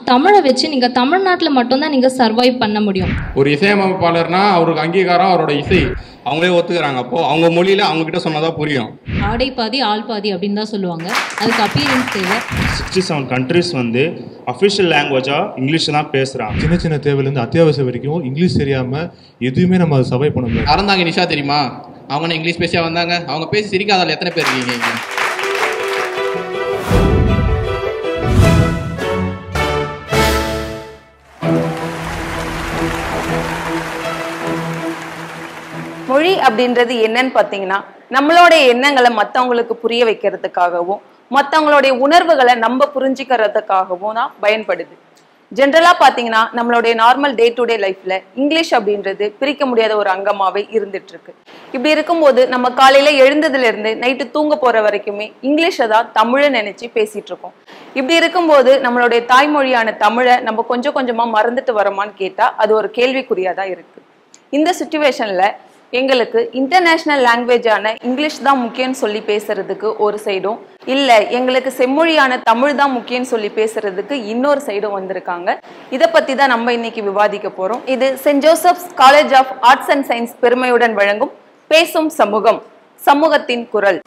தமிழை வச்சு நீங்கள் தமிழ்நாட்டில் மட்டும்தான் நீங்கள் சர்வைவ் பண்ண முடியும் ஒரு இசையமைப்பாளர்னா அவருக்கு அங்கீகாரம் அவரோட இசை அவங்களே ஒத்துக்கிறாங்க அப்போ அவங்க மொழியில அவங்க கிட்ட சொன்னாதான் புரியும் ஆடை பாதி ஆள் பாதி அப்படின்னு தான் சொல்லுவாங்க அதுக்கு அப்பீரியன்ஸ் தேவை சிக்ஸ்டி செவன் கண்ட்ரிஸ் வந்து அஃபிஷியல் லாங்குவேஜாக இங்கிலீஷ் தான் பேசுகிறாங்க சின்ன சின்ன தேவையிலேருந்து அத்தியாவசியம் வரைக்கும் இங்கிலீஷ் தெரியாமல் எதுவுமே நம்ம அதை சர்வை பண்ண முடியாது அறந்தாங்க நிஷா தெரியுமா அவங்க என்ன இங்கிலீஷ் பேசியா வந்தாங்க அவங்க பேசி சிரிக்காதால எத்தனை பேர் இருக்கீங்க இங்க மொழி அப்படின்றது என்னன்னு பார்த்தீங்கன்னா நம்மளோட எண்ணங்களை மற்றவங்களுக்கு புரிய வைக்கிறதுக்காகவும் மற்றவங்களுடைய உணர்வுகளை நம்ம புரிஞ்சுக்கிறதுக்காகவும் தான் பயன்படுது ஜென்ரலாக பார்த்தீங்கன்னா நம்மளுடைய நார்மல் டே டு டே லைஃப்ல இங்கிலீஷ் அப்படின்றது பிரிக்க முடியாத ஒரு அங்கமாவே இருந்துட்டு இருக்கு இப்படி இருக்கும்போது நம்ம காலையில எழுந்ததுல இருந்து நைட்டு தூங்க போற வரைக்குமே இங்கிலீஷை தான் தமிழை நினைச்சு பேசிட்டு இருக்கோம் இப்படி இருக்கும்போது நம்மளுடைய தாய்மொழியான தமிழை நம்ம கொஞ்சம் கொஞ்சமா மறந்துட்டு வரோமான்னு கேட்டா அது ஒரு கேள்விக்குறியா தான் இருக்கு இந்த சுச்சுவேஷன்ல எங்களுக்கு இன்டர்நேஷ்னல் லாங்குவேஜான இங்கிலீஷ் தான் முக்கியம்னு சொல்லி பேசுறதுக்கு ஒரு சைடும் இல்ல எங்களுக்கு செம்மொழியான தமிழ் தான் முக்கியம்னு சொல்லி பேசுறதுக்கு இன்னொரு சைடும் வந்திருக்காங்க இதை பத்தி தான் நம்ம இன்னைக்கு விவாதிக்க போறோம் இது saint Joseph's college of arts and science பெருமையுடன் வழங்கும் பேசும் சமூகம் சமூகத்தின் குரல்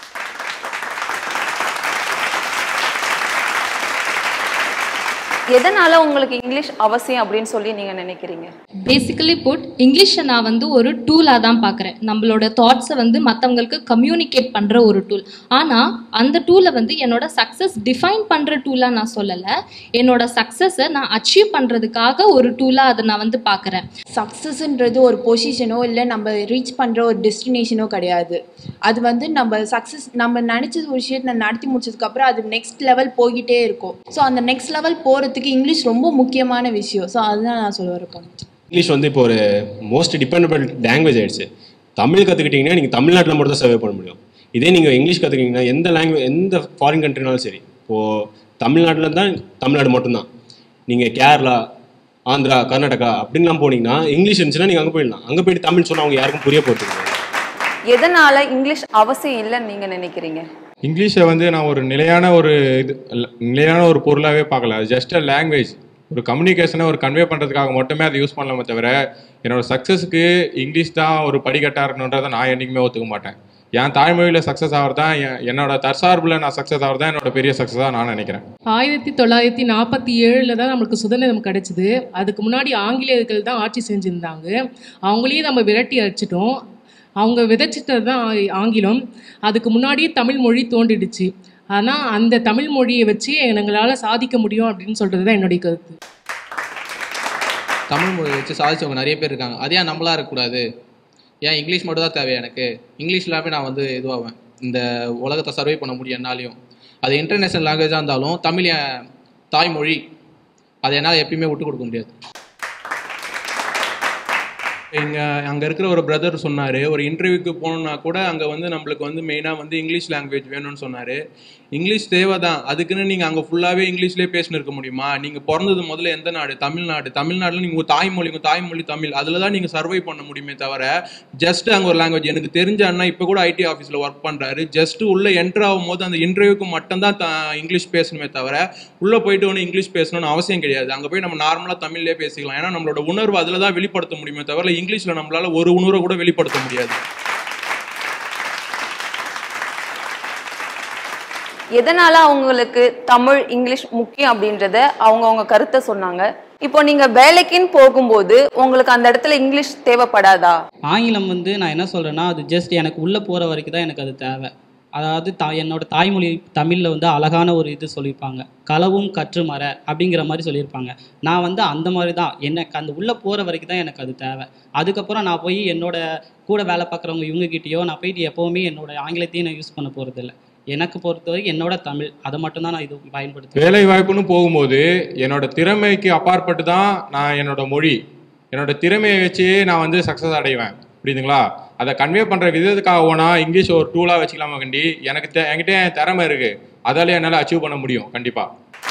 எதனால உங்களுக்கு இங்கிலீஷ் அவசியம் அப்படின்னு சொல்லி நீங்க நினைக்கிறீங்க பேசிக்கலி புட் இங்கிலீஷை நான் வந்து ஒரு டூலாக தான் பார்க்குறேன் நம்மளோட தாட்ஸை வந்து மற்றவங்களுக்கு கம்யூனிகேட் பண்ணுற ஒரு டூல் ஆனால் அந்த டூலை வந்து என்னோட சக்ஸஸ் டிஃபைன் பண்ணுற டூலாக நான் சொல்லலை என்னோட சக்ஸஸை நான் அச்சீவ் பண்ணுறதுக்காக ஒரு டூலாக அதை நான் வந்து பார்க்குறேன் சக்ஸஸ்ன்றது ஒரு பொசிஷனோ இல்லை நம்ம ரீச் பண்ணுற ஒரு டெஸ்டினேஷனோ கிடையாது அது வந்து நம்ம சக்ஸஸ் நம்ம நினச்ச ஒரு விஷயத்தை நடத்தி முடிச்சதுக்கப்புறம் அது நெக்ஸ்ட் லெவல் போய்கிட்டே இருக்கும் ஸோ அந்த நெக்ஸ்ட் லெவல் போகிறதுக்கு இங்கிலீஷ் ரொம்ப முக்கியமான விஷயம் ஸோ அதுதான் நான் சொல்ல வர பாயிண்ட் இங்கிலீஷ் வந்து இப்போ ஒரு மோஸ்ட் டிபெண்டபிள் லாங்குவேஜ் ஆயிடுச்சு தமிழ் கற்றுக்கிட்டிங்கன்னா நீங்கள் தமிழ்நாட்டில் மட்டும் தான் சர்வே பண்ண முடியும் இதே நீங்கள் இங்கிலீஷ் கற்றுக்கிட்டிங்கன்னா எந்த லாங்குவேஜ் எந்த ஃபாரின் கண்ட்ரினாலும் சரி இப்போது தமிழ்நாட்டில் தான் தமிழ்நாடு மட்டும்தான் நீங்கள் கேரளா ஆந்திரா கர்நாடகா அப்படின்லாம் போனீங்கன்னா இங்கிலீஷ் இருந்துச்சுன்னா நீங்கள் அங்கே போயிடலாம் அங்கே போயிட்டு தமிழ் சொன்னால் அவங்க யாருக்கும் புரிய போகிறது கிடையாது. எதனால இங்கிலீஷ் அவசியம் இல்லைன்னு நீங்க நினைக்கிறீங்க இங்கிலீஷை வந்து நான் ஒரு நிலையான ஒரு இது ல- நிலையான ஒரு பொருளாகவே பார்க்கல அது ஜஸ்ட் அ லாங்குவேஜ் ஒரு கம்யூனிகேஷனை ஒரு கன்வே பண்ணுறதுக்காக மட்டுமே அதை யூஸ் பண்ணலாமே தவிர என்னோட சக்ஸஸுக்கு இங்கிலீஷ் தான் ஒரு படிக்கட்டாக இருக்கணுன்றதை நான் என்றைக்குமே ஒத்துக்க மாட்டேன் என் தாய்மொழியில் சக்ஸஸ் ஆகிறது தான் என் என்னோட தற்சார்பில் நான் சக்ஸஸ் ஆகிறது தான் என்னோட பெரிய சக்ஸஸாக நான் நினைக்கிறேன் ஆயிரத்தி தொள்ளாயிரத்தி நாற்பத்தி ஏழில் தான் நம்மளுக்கு சுதந்திரம் கிடைச்சிது அதுக்கு முன்னாடி ஆங்கிலேயர்கள் தான் ஆட்சி செஞ்சுருந்தாங்க அவங்களையும் நம்ம விரட்டி அடிச்சிட்டோம் அவங்க விதைச்சிட்டது தான் ஆ- ஆங்கிலம் அதுக்கு முன்னாடியே தமிழ் மொழி தோன்றிடுச்சு ஆனால் அந்த தமிழ் மொழியை வச்சு எங்களால் சாதிக்க முடியும் அப்படின்னு சொல்கிறது தான் என்னுடைய கருத்து தமிழ் மொழி வச்சு சாதிச்சவங்க நிறைய பேர் இருக்காங்க அதே ஏன் நம்மளா இருக்கக்கூடாது ஏன் இங்கிலீஷ் மட்டும் தான் தேவை எனக்கு இங்கிலீஷ் இல்லாமல் நான் வந்து இதுவாவேன் இந்த உலகத்தை சர்வே பண்ண முடியும் என்னாலையும் அது இன்டர்நேஷ்னல் லாங்குவேஜாக இருந்தாலும் தமிழ் என் தாய்மொழி அதை என்னால் எப்பயுமே விட்டு கொடுக்க முடியாது எங்கள் அங்கே இருக்கிற ஒரு பிரதர் சொன்னார் ஒரு இன்டர்வியூக்கு போகணுன்னா கூட அங்கே வந்து நம்மளுக்கு வந்து மெயினாக வந்து இங்கிலீஷ் லாங்குவேஜ் வேணும்னு சொன்னார் இங்கிலீஷ் தேவை தான் அதுக்குன்னு நீங்கள் அங்கே ஃபுல்லாகவே இங்கிலீஷ்லேயே பேசின்னு இருக்க முடியுமா நீங்கள் பிறந்தது முதல்ல எந்த நாடு தமிழ்நாடு தமிழ்நாட்டில் நீங்கள் உங்கள் தாய்மொழி உங்கள் தாய்மொழி தமிழ் அதில் தான் நீங்கள் சர்வை பண்ண முடியுமே தவிர ஜஸ்ட் அங்கே ஒரு லாங்குவேஜ் எனக்கு தெரிஞ்ச அண்ணா இப்போ கூட ஐடி ஆஃபீஸில் ஒர்க் பண்ணுறாரு ஜஸ்ட் உள்ளே என்ட்ரு ஆகும் போது அந்த இன்டர்வியூக்கு மட்டும்தான் த இங்கிலீஷ் பேசணுமே தவிர உள்ளே போயிட்டு ஒன்று இங்கிலீஷ் பேசணும்னு அவசியம் கிடையாது அங்கே போய் நம்ம நார்மலாக தமிழ்லேயே பேசிக்கலாம் ஏன்னா நம்மளோட உணர்வு அதில் தான் வெளிப்படுத்த முடியுமே தவிர இங்கிலீஷில் நம்மளால ஒரு உணர்வை கூட வெளிப்படுத்த முடியாது எதனால அவங்களுக்கு தமிழ் இங்கிலீஷ் முக்கியம் அப்படின்றத அவங்க அவங்க கருத்தை சொன்னாங்க இப்போ நீங்க வேலைக்குன்னு போகும்போது உங்களுக்கு அந்த இடத்துல இங்கிலீஷ் தேவைப்படாதா ஆங்கிலம் வந்து நான் என்ன சொல்கிறேன்னா அது ஜஸ்ட் எனக்கு உள்ளே போகிற வரைக்கும் தான் எனக்கு அது தேவை அதாவது தா என்னோட தாய்மொழி தமிழில் வந்து அழகான ஒரு இது சொல்லியிருப்பாங்க களவும் கற்று மற அப்படிங்கிற மாதிரி சொல்லியிருப்பாங்க நான் வந்து அந்த மாதிரி தான் எனக்கு அந்த உள்ளே போகிற வரைக்கும் தான் எனக்கு அது தேவை அதுக்கப்புறம் நான் போய் என்னோட கூட வேலை பார்க்குறவங்க இவங்ககிட்டயோ நான் போயிட்டு எப்போவுமே என்னோட ஆங்கிலத்தையும் நான் யூஸ் பண்ண போகிறதில்ல எனக்கு பொறுத்தவரைக்கும் என்னோட தமிழ் அதை மட்டும்தான் நான் இது பயன்படுத்துவேன் வேலை வாய்ப்புன்னு போகும்போது என்னோட திறமைக்கு அப்பாற்பட்டு தான் நான் என்னோட மொழி என்னோட திறமையை வச்சு நான் வந்து சக்ஸஸ் அடைவேன் புரியுதுங்களா அதை கன்வே பண்ணுற விதத்துக்காக வேணா இங்கிலீஷ் ஒரு டூலாக வச்சுக்கலாமா கண்டி எனக்கு தெ- என்கிட்ட என் திறமை இருக்கு அதால என்னால் அச்சீவ் பண்ண முடியும் கண்டிப்பாக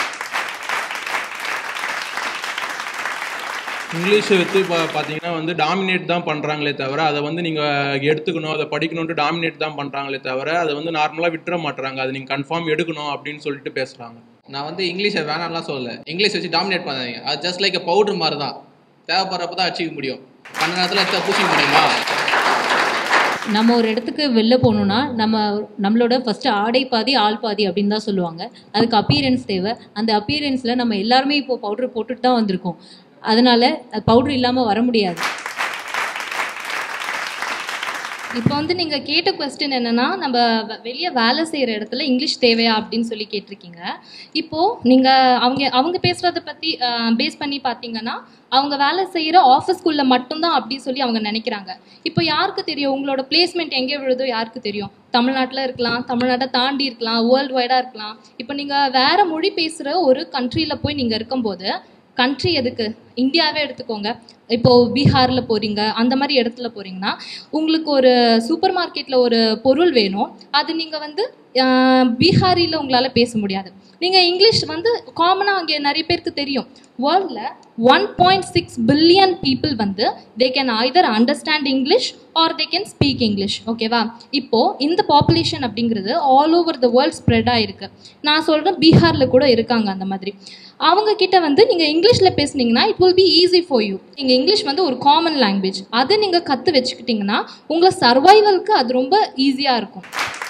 இங்கிலீஷை வச்சு இப்போ பார்த்தீங்கன்னா வந்து டாமினேட் தான் பண்ணுறாங்களே தவிர அதை வந்து நீங்கள் எடுத்துக்கணும் அதை படிக்கணுன்ட்டு டாமினேட் தான் பண்ணுறாங்களே தவிர அதை வந்து நார்மலாக விட்டுற மாட்டுறாங்க அதை நீங்கள் கன்ஃபார்ம் எடுக்கணும் அப்படின்னு சொல்லிட்டு பேசுகிறாங்க நான் வந்து இங்கிலீஷை வேணாம்லாம் சொல்லல இங்கிலீஷ் வச்சு டாமினேட் பண்ணாதீங்க அது ஜஸ்ட் லைக் பவுடர் மாதிரி தான் தேவைப்படுறப்ப தான் அச்சீவ் முடியும் பண்ண நேரத்தில் எடுத்து பூசிக்க முடியுமா நம்ம ஒரு இடத்துக்கு வெளில போகணுன்னா நம்ம நம்மளோட ஃபஸ்ட்டு ஆடை பாதி ஆள் பாதி அப்படின்னு தான் சொல்லுவாங்க அதுக்கு அப்பியரன்ஸ் தேவை அந்த அப்பியரன்ஸில் நம்ம எல்லாருமே இப்போ பவுடர் போட்டுட்டு தான் வந்திருக்கோம் அதனால் பவுடர் இல்லாமல் வர முடியாது இப்போ வந்து நீங்கள் கேட்ட கொஸ்டின் என்னன்னா நம்ம வ- வெளியே வேலை செய்கிற இடத்துல இங்கிலீஷ் தேவையா அப்படின்னு சொல்லி கேட்டிருக்கீங்க இப்போது நீங்கள் அவங்க அவங்க பேசுகிறத பற்றி பேஸ் பண்ணி பார்த்தீங்கன்னா அவங்க வேலை செய்கிற ஆஃபீஸ்க்குள்ளே மட்டும்தான் அப்படி சொல்லி அவங்க நினைக்கிறாங்க இப்போ யாருக்கு தெரியும் உங்களோட பிளேஸ்மெண்ட் எங்கே விழுதோ யாருக்கு தெரியும் தமிழ்நாட்டில் இருக்கலாம் தமிழ்நாட்டை தாண்டி இருக்கலாம் வேர்ல்டு வைடாக இருக்கலாம் இப்போ நீங்கள் வேற மொழி பேசுகிற ஒரு கண்ட்ரியில் போய் நீங்கள் இருக்கும்போது கண்ட்ரி எதுக்கு இந்தியாவே எடுத்துக்கோங்க இப்போது பீகாரில் போகிறீங்க அந்த மாதிரி இடத்துல போகிறீங்கன்னா உங்களுக்கு ஒரு சூப்பர் மார்க்கெட்டில் ஒரு பொருள் வேணும் அது நீங்கள் வந்து பீகாரியில் உங்களால் பேச முடியாது நீங்கள் இங்கிலீஷ் வந்து காமனாக அங்கே நிறைய பேருக்கு தெரியும் வேர்ல்டில் one point six billion people வந்து they can either understand English or they can speak English ஓகேவா இப்போது இந்த பாப்புலேஷன் அப்படிங்கிறது all over the world spread ஆயிருக்கு நான் சொல்கிறேன் பீகாரில் கூட இருக்காங்க அந்த மாதிரி அவங்க கிட்ட வந்து நீங்கள் இங்கிலீஷில் பேசுனீங்கன்னா it will be easy for you நீங்கள் இங்கிலீஷ் வந்து ஒரு காமன் லாங்குவேஜ் அதை நீங்கள் கற்று வச்சுக்கிட்டிங்கன்னா உங்களை சர்வைவலுக்கு அது ரொம்ப ஈஸியாக இருக்கும்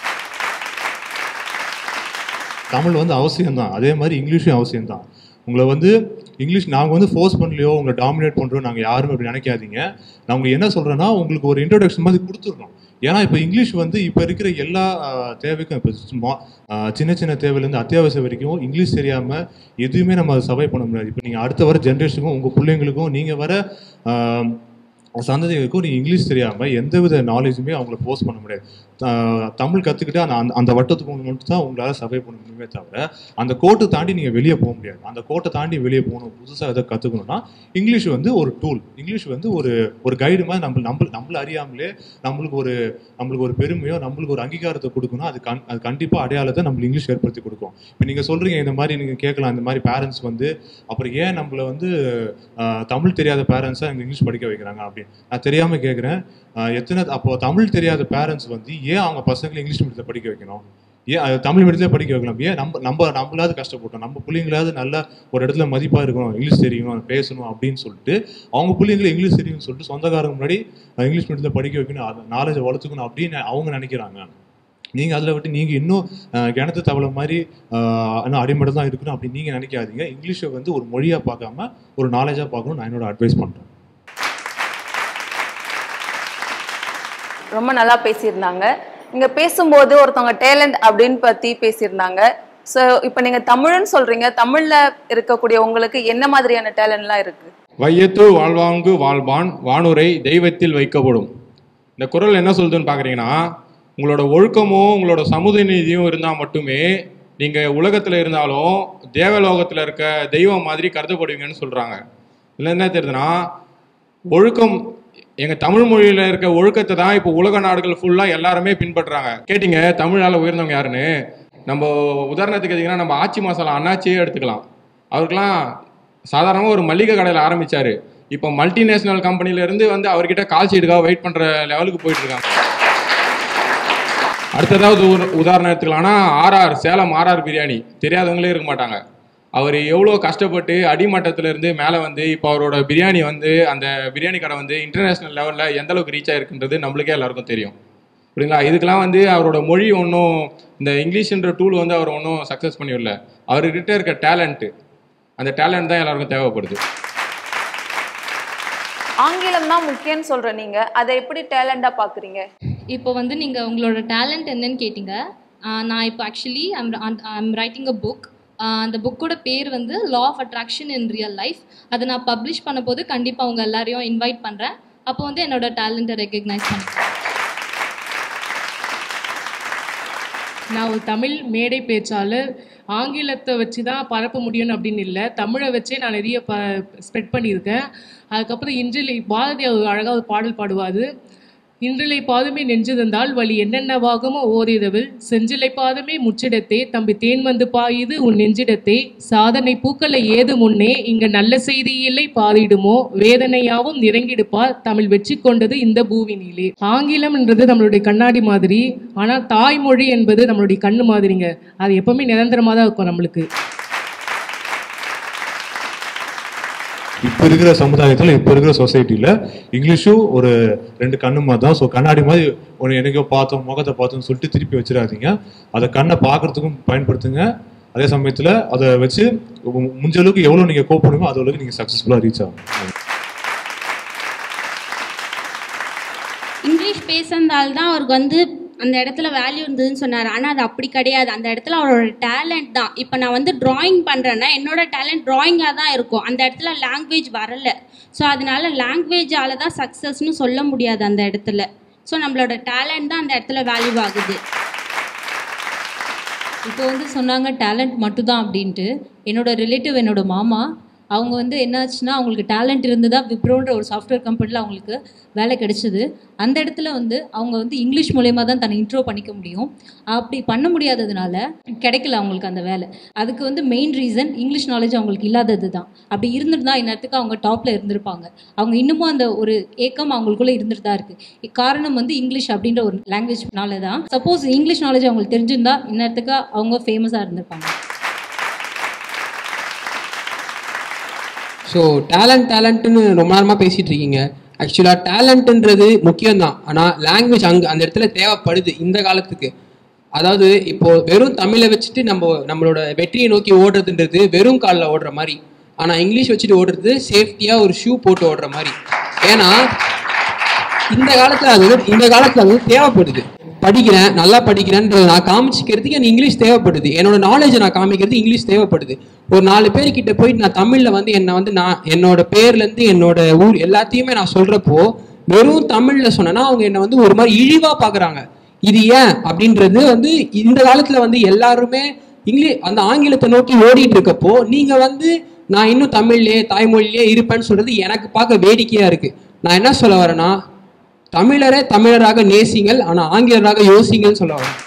தமிழ் வந்து அவசியம்தான் அதே மாதிரி இங்கிலீஷும் அவசியம்தான் உங்களை வந்து இங்கிலீஷ் நாங்கள் வந்து ஃபோர்ஸ் பண்ணலையோ உங்களை டாமினேட் பண்ணுறோம் நாங்கள் யாருமே அப்படி நினைக்காதீங்க நான் உங்களுக்கு என்ன சொல்கிறேன்னா உங்களுக்கு ஒரு இன்ட்ரோடக்ஷன் மாதிரி கொடுத்துருக்கோம் ஏன்னா இப்போ இங்கிலீஷ் வந்து இப்போ இருக்கிற எல்லா ஆஹ், தேவைக்கும் இப்போ சும்மா ஆஹ், சின்ன சின்ன தேவையிலேருந்து அத்தியாவசியம் வரைக்கும் இங்கிலீஷ் தெரியாமல் எதுவுமே நம்ம அதை சர்வை பண்ண முடியாது இப்போ நீங்கள் அடுத்த வர ஜென்ரேஷனுக்கும் உங்கள் பிள்ளைங்களுக்கும் நீங்கள் வர ஆஹ், சந்ததிகளுக்கும் நீங்கள் இங்கிலீஷ் தெரியாமல் எந்தவித நாலேஜுமே அவங்கள போஸ்ட் பண்ண முடியாது த- தமிழ் கற்றுக்கிட்டு அந்த அந்த- அந்த வட்டத்துக்கு மட்டும் தான் உங்களால் சர்வை பண்ண முடியுமே தவிர அந்த கோட்டை தாண்டி நீங்கள் வெளியே போக முடியாது அந்த கோட்டை தாண்டி வெளியே போகணும் புதுசாக எதை கற்றுக்கணும்னா இங்கிலீஷ் வந்து ஒரு டூல் இங்கிலீஷ் வந்து ஒரு ஒரு கைடு மாதிரி நம்ம நம்ம நம்மள அறியாமலே நம்மளுக்கு ஒரு நம்மளுக்கு ஒரு பெருமையோ நம்மளுக்கு ஒரு அங்கீகாரத்தை கொடுக்கணும் அது கண் அது கண்டிப்பாக அடையாளத்தை நம்மளுக்கு இங்கிலீஷ் ஏற்படுத்தி கொடுக்கும் இப்போ நீங்கள் சொல்கிறீங்க இந்த மாதிரி நீங்கள் கேட்கலாம் இந்த மாதிரி பேரண்ட்ஸ் வந்து அப்புறம் ஏன் நம்மளை வந்து ஆஹ், தமிழ் தெரியாத பேரண்ட்ஸாக எங்கள் இங்கிலீஷ் படிக்க வைக்கிறாங்க அப்படின்னு நான் தெரியாமல் கேட்குறேன் எத்தனை அப்போ தமிழ் தெரியாத பேரண்ட்ஸ் வந்து ஏன் அவங்க பசங்களை இங்கிலீஷ் மீடியத்தில் படிக்க வைக்கணும் ஏன் அது தமிழ் மீடியத்தில் படிக்க வைக்கலாம் ஏன் நம்ம நம்ம நம்மளாவது கஷ்டப்பட்டோம் நம்ம பிள்ளைங்களாவது நல்ல ஒரு இடத்துல மதிப்பாக இருக்கணும் இங்கிலீஷ் தெரியணும் பேசணும் அப்படின்னு சொல்லிட்டு அவங்க பிள்ளைங்களை இங்கிலீஷ் தெரியும்னு சொல்லிட்டு சொந்தக்காரங்க முன்னாடி அஹ், இங்கிலீஷ் மீடியத்தில் படிக்க வைக்கணும் அதை நாலேஜை வளர்த்துக்கணும் அப்படின்னு அவங்க நினைக்கிறாங்க நீங்கள் அதில் விட்டு நீங்கள் இன்னும் அஹ், கிணத்து தவளை மாதிரி அஹ், இன்னும் அடிமட்டம் தான் இருக்கணும் அப்படின்னு நீங்கள் நினைக்காதீங்க இங்கிலீஷை வந்து ஒரு மொழியாக பார்க்காம ஒரு நாலேஜாக பார்க்கணும் நான் என்னோட அட்வைஸ் பண்ணுறேன் ரொம்ப நல்லா பேசியிருந்தாங்க இங்க பேசும்போது ஒருத்தவங்க டேலண்ட் அப்படின்னு பத்தி பேசியிருந்தாங்க ஸோ இப்போ நீங்க தமிழ்னு சொல்றீங்க தமிழ்ல இருக்கக்கூடிய உங்களுக்கு என்ன மாதிரியான டேலண்ட்லாம் இருக்கு வையத்துள் வாழ்வாங்கு வாழ்வான் வானுரை தெய்வத்தில் வைக்கப்படும் இந்த குறள் என்ன சொல்லுதுன்னு பார்க்குறீங்கன்னா உங்களோட ஒழுக்கமும் உங்களோட சமுதாய நீதியும் இருந்தால் மட்டுமே நீங்கள் உலகத்தில் இருந்தாலும் தேவலோகத்தில் இருக்க தெய்வம் மாதிரி கருதப்படுவீங்கன்னு சொல்கிறாங்க இல்லை என்ன தெரியுதுன்னா ஒழுக்கம் எங்கள் தமிழ் மொழியில் இருக்க ஒழுக்கத்தை தான் இப்போ உலக நாடுகள் ஃபுல்லாக எல்லாருமே பின்பற்றுறாங்க கேட்டிங்க தமிழால் உயர்ந்தவங்க யாருன்னு நம்ம உதாரணத்துக்கு எடுத்தீங்கன்னா நம்ம ஆச்சி மசாலா அண்ணாச்சியே எடுத்துக்கலாம் அவருக்கெல்லாம் சாதாரணமாக ஒரு மளிகை கடையில் ஆரம்பிச்சாரு இப்போ மல்டிநேஷனல் கம்பெனிலேருந்து வந்து அவர்கிட்ட கால் ஷீட்டுக்காக வெயிட் பண்ணுற லெவலுக்கு போயிட்டு இருக்காங்க அடுத்ததாவது ஒரு உதாரணம் எடுத்துக்கலாம்னா ஆர்ஆர் சேலம் ஆர்ஆர் பிரியாணி தெரியாதவங்களே இருக்க மாட்டாங்க அவர் எவ்வளோ கஷ்டப்பட்டு அடிமட்டத்துல இருந்து மேலே வந்து இப்போ அவரோட பிரியாணி வந்து அந்த பிரியாணி கடை வந்து இன்டர்நேஷ்னல் லெவலில் எந்த அளவுக்கு ரீச் ஆயிருக்குன்றது நம்மளுக்கே எல்லாருக்கும் தெரியும் புரியுங்களா இதுக்கெல்லாம் வந்து அவரோட மொழி ஒன்றும் இந்த இங்கிலீஷ்ன்ற டூல் வந்து அவர் ஒன்றும் சக்ஸஸ் பண்ணிவிடல அவர்கிட்ட இருக்க டேலண்ட்டு அந்த டேலண்ட் தான் எல்லாருக்கும் தேவைப்படுது ஆங்கிலம் தான் முக்கியம்னு சொல்ற நீங்க அதை எப்படி டேலண்டா பாக்குறீங்க இப்போ வந்து நீங்கள் உங்களோட டேலண்ட் என்னன்னு கேட்டிங்க ஆஹ் நான் இப்போ actually I'm I'm writing a book அந்த புக்கோட பேர் வந்து law of attraction in real life அதை நான் பப்ளிஷ் பண்ண போது கண்டிப்பாக உங்கள் எல்லாரையும் இன்வைட் பண்ணுறேன் அப்போ வந்து என்னோட டேலண்ட்டை ரெக்கக்னைஸ் பண்ணிக்கிறேன் நான் ஒரு தமிழ் மேடை பேச்சாளர் ஆங்கிலத்தை வச்சு தான் பரப்ப முடியும் அப்படின்னு இல்லை தமிழை வச்சே நான் நிறைய ப ஸ்ப்ரெட் பண்ணியிருக்கேன் அதுக்கப்புறம் இன்றில் பாரதியார் ஒரு அழகாக ஒரு பாடல் பாடுவார் இன்றிலை பாதமே நெஞ்சிருந்தால் வழி என்னென்னவாகுமோ ஓரிரவில் செஞ்சிலை பாதமே முச்சிடத்தே தம்பி தேன் வந்து பாயுது உன் நெஞ்சிடத்தே சாதனை பூக்களை ஏது முன்னே இங்க நல்ல செய்தி இல்லை பாதிடுமோ வேதனையாவும் நிறங்கிடுப்பார் தமிழ் வெற்றி கொண்டது இந்த பூவினிலே ஆங்கிலம்ன்றது நம்மளுடைய கண்ணாடி மாதிரி ஆனால் தாய்மொழி என்பது நம்மளுடைய கண்ணு மாதிரிங்க அது எப்பவுமே நிரந்தரமாக தான் இருக்கும் நம்மளுக்கு இப்போ இருக்கிற சமுதாயத்தில் இப்போ இருக்கிற சொசைட்டியில் இங்கிலீஷும் ஒரு ரெண்டு கண்ணு மாதிரி தான் ஸோ கண்ணாடி மாதிரி ஒன்று என்னைக்கோ பார்த்தோம் முகத்தை பார்த்தோம்னு சொல்லிட்டு திருப்பி வச்சிடாதீங்க அதை கண்ணை பார்க்கறதுக்கும் பயன்படுத்துங்க அதே சமயத்தில் அதை வச்சு உ- முடிஞ்ச அளவுக்கு எவ்வளோ நீங்கள் கோப் பண்ணுமோ அது அளவுக்கு நீங்கள் சக்ஸஸ்ஃபுல்லாக ரீச் ஆகும் இங்கிலீஷ் பேசுறதால தான் அவருக்கு வந்து அந்த இடத்துல வேல்யூ இருந்ததுன்னு சொன்னார் ஆனால் அது அப்படி கிடையாது அந்த இடத்துல அவரோட டேலண்ட் தான் இப்போ நான் வந்து drawing பண்ணுறேன்னா என்னோட டேலண்ட் ட்ராயிங்காக தான் இருக்கும் அந்த இடத்துல லாங்குவேஜ் வரல ஸோ அதனால லாங்குவேஜால தான் சக்ஸஸ்னு சொல்ல முடியாது அந்த இடத்துல ஸோ நம்மளோட டேலண்ட் தான் அந்த இடத்துல வேல்யூ ஆகுது இப்போ வந்து சொன்னாங்க டேலண்ட் மட்டும்தான் அப்படின்ட்டு என்னோட ரிலேட்டிவ் என்னோட மாமா அவங்க வந்து என்னாச்சுன்னா அவங்களுக்கு டேலண்ட் இருந்ததா விப்ரோன்ற ஒரு சாஃப்ட்வேர் கம்பெனியில் அவங்களுக்கு வேலை கிடைச்சிது அந்த இடத்துல வந்து அவங்க வந்து இங்கிலீஷ் மூலயமா தான் தன்னை இன்ட்ரோ பண்ணிக்க முடியும் அப்படி பண்ண முடியாததுனால கிடைக்கல அவங்களுக்கு அந்த வேலை அதுக்கு வந்து மெயின் ரீசன் இங்கிலீஷ் நாலேஜ் அவங்களுக்கு இல்லாதது தான் அப்படி இருந்திருந்தா இந்நேரத்துக்கு அவங்க டாப்பில் இருந்திருப்பாங்க அவங்க இன்னமும் அந்த ஒரு ஏக்கம் அவங்களுக்குள்ள இருந்துட்டு தான் இருக்கு காரணம் வந்து இங்கிலீஷ் அப்படின்ற ஒரு லாங்குவேஜ்னால தான் சப்போஸ் இங்கிலீஷ் நாலேஜ் அவங்களுக்கு தெரிஞ்சிருந்தா இந்நேரத்துக்கு அவங்க ஃபேமஸாக இருந்திருப்பாங்க ஸோ டேலண்ட் டேலண்ட்டுன்னு ரொம்ப நேரமாக பேசிகிட்டு இருக்கீங்க ஆக்சுவலாக டேலண்ட்டுன்றது முக்கியம்தான் ஆனால் லாங்குவேஜ் அங்கே அந்த இடத்துல தேவைப்படுது இந்த காலத்துக்கு அதாவது இப்போ வெறும் தமிழை வச்சுட்டு நம்ம நம்மளோட வெற்றியை நோக்கி ஓடுறதுன்றது வெறும் காலில் ஓடுற மாதிரி ஆனால் இங்கிலீஷ் வச்சுட்டு ஓடுறது சேஃப்டியாக ஒரு ஷூ போட்டு ஓடுற மாதிரி ஏன்னா இந்த காலத்தில் அது வந்து இந்த காலத்தில் அது வந்து தேவைப்படுது படிக்கிறேன் நல்லா படிக்கிறேன்றதை நான் காமிச்சிக்கிறதுக்கு எனக்கு இங்கிலீஷ் தேவைப்படுது என்னோட நாலேஜை நான் காமிக்கிறது இங்கிலீஷ் தேவைப்படுது ஒரு நாலு பேர்கிட்ட போயிட்டு நான் தமிழில் வந்து என்னை வந்து நான் என்னோட பேர்லேருந்து என்னோட ஊர் எல்லாத்தையுமே நான் சொல்கிறப்போ வெறும் தமிழில் சொன்னேன்னா அவங்க என்னை வந்து ஒரு மாதிரி இழிவாக பார்க்குறாங்க இது ஏன் அப்படின்றது வந்து இந்த காலத்தில் வந்து எல்லாருமே இங்கிலீஷ் அந்த ஆங்கிலத்தை நோக்கி ஓடிட்டு இருக்கப்போ நீங்கள் வந்து நான் இன்னும் தமிழ்லேயே தாய்மொழியிலே இருப்பேன்னு சொல்கிறது எனக்கு பார்க்க வேடிக்கையாக இருக்குது நான் என்ன சொல்ல வரேன்னா தமிழரை தமிழராக நேசிங்கள் ஆனால் ஆங்கிலராக யோசிங்கன்னு சொல்ல வரேன்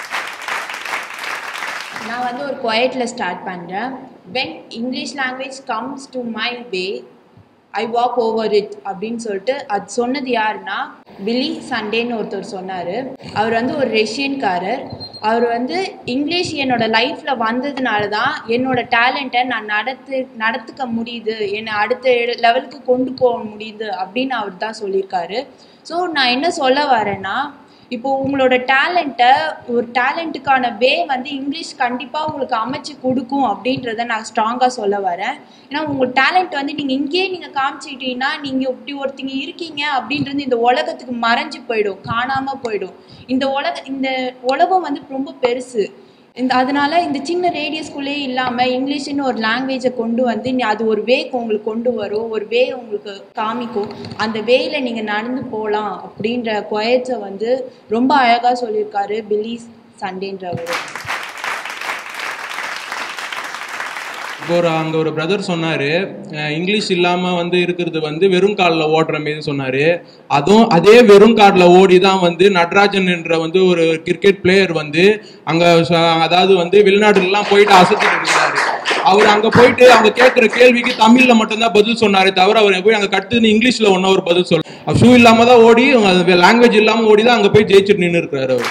நான் வந்து ஒரு குவைட்டில் ஸ்டார்ட் பண்ணுறேன் when English language comes to my way I walk over it அப்படின்னு சொல்லிட்டு அது சொன்னது யாருன்னா பில்லி சண்டேன்னு ஒருத்தர் சொன்னார் அவர் வந்து ஒரு ரஷ்யன்காரர் அவர் வந்து இங்கிலீஷ் என்னோட லைஃப்பில் வந்ததுனால தான் என்னோட டேலண்ட்டை நான் நடத்து நடத்துக்க முடியுது என்னை அடுத்த லெவலுக்கு கொண்டு போக முடியுது அப்படின்னு அவர் தான் சொல்லியிருக்காரு ஸோ நான் என்ன சொல்ல வரேன்னா இப்போ உங்களோட டேலண்ட்டை ஒரு டேலண்ட்டுக்கான வே வந்து இங்கிலீஷ் கண்டிப்பாக உங்களுக்கு அமைச்சு கொடுக்கும் அப்படின்றத நான் ஸ்ட்ராங்காக சொல்ல வரேன் ஏன்னா உங்கள் டேலண்ட் வந்து நீங்கள் இங்கேயே நீங்கள் காமிச்சிக்கிட்டீங்கன்னா நீங்கள் இப்படி ஒருத்தங்க இருக்கீங்க அப்படின்றது இந்த உலகத்துக்கு மறைஞ்சு போயிடும் காணாமல் போயிடும் இந்த உலக இந்த உலகம் வந்து ரொம்ப பெருசு இந்த அதனால இந்த சின்ன ரேடியஸ்குள்ளேயே இல்லாமல் இங்கிலீஷ்னு ஒரு லாங்குவேஜை கொண்டு வந்து நீ- அது ஒரு வேக்கு உங்களுக்கு கொண்டு வரும் ஒரு வே உங்களுக்கு காமிக்கும் அந்த வேல நீங்கள் நடந்து போகலாம் அப்படின்ற கொயட்ஸை வந்து ரொம்ப அழகாக சொல்லியிருக்காரு பில்லி சண்டேன்றவர் இப்போ ஒரு அங்கே ஒரு பிரதர் சொன்னார் இங்கிலீஷ் இல்லாமல் வந்து இருக்கிறது வந்து வெறும் காலில் ஓடுற மாரி சொன்னார் அதுவும் அதே வெறும் காலில் ஓடி தான் வந்து நடராஜன் என்ற வந்து ஒரு கிரிக்கெட் பிளேயர் வந்து அங்கே அதாவது வந்து வெளிநாடுலாம் போயிட்டு அசத்திட்டு இருக்கிறாரு அவர் அங்கே போயிட்டு அவங்க கேட்குற கேள்விக்கு தமிழில் மட்டும்தான் பதில் சொன்னாரே தவிர அவர் போய் அங்கே கட்டுன்னு இங்கிலீஷில் ஒன்றும் ஒரு பதில் சொல்ல ஷூ இல்லாமல் தான் ஓடி லாங்குவேஜ் இல்லாமல் ஓடி தான் அங்கே போய் ஜெயிச்சுட்டு நின்று இருக்கிறாரு அவர்